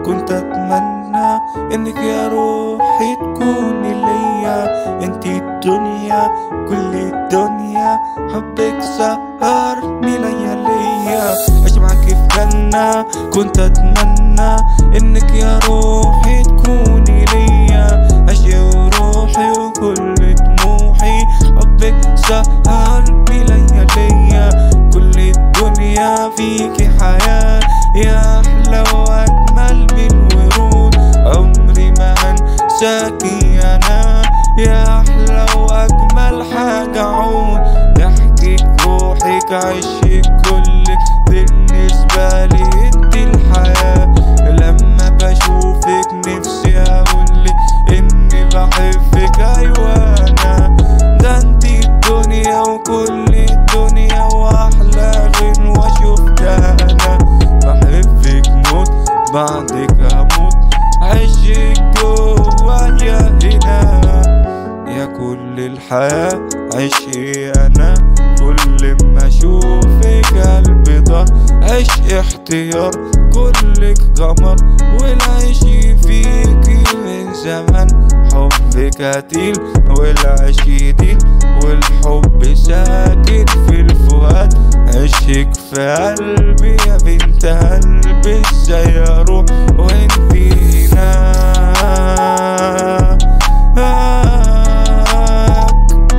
كنت اتمنى انك يا روحي تكوني ليا انتي الدنيا كل الدنيا حبك سهرني لياليا عيش معاكي في جنة كنت اتمنى انك يا روحي تكوني ليا عيشي وروحي وكل طموحي حبك سهرني لياليا كل الدنيا فيكي حياة يا أحلى وأجمل من ورود عمري ما هنساكي أنا يا أحلى وأجمل حاجة عود ضحكك روحك عشق كلك بالنسبة لي انت الحياة لما بشوفك نفسي أقولك إني بحبك أيوة أنا ده انت الدنيا وكل الدنيا وأحلى غنوة شفتها أنا بحبك موت بعدك هموت عشق جوايا هنا يا كل الحياة عشقي أنا كل ما أشوفك قلبي ضر عشق احتيار كلك قمر والعيش فيكي من زمان حبك قتيل والعيش دين والحب ساكن في الفؤاد عشق في قلبي يا بنت قلبي ازاي اروح وانتي هناك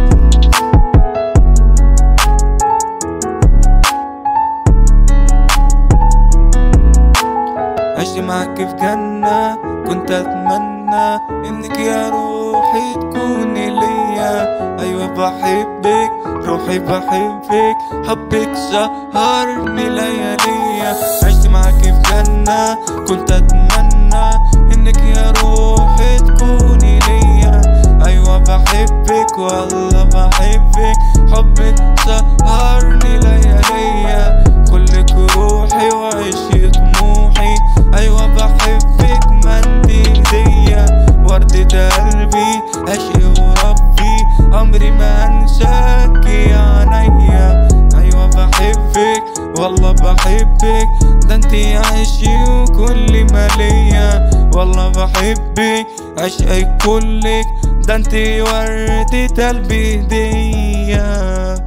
عشت معاك في جنة كنت أتمنى إنك يا روحي تكوني ليا أيوة بحبك روحي بحبك حبك سهرني لياليا عشت معاك في جنة كنت أتمنى إنك يا روحي تكوني ليا أيوة بحبك والله بحبك حبك سهرني لياليا كلك روحي وعيشي طموحي أيوة بحبك ما انت هدية وردة قلبي عشقي وربي عمري ما انساك يا عينيا أيوة بحبك والله بحبك ده انت عشقي وكل ما ليا والله بحبك عشقك كلك ده انت وردة قلبي هدية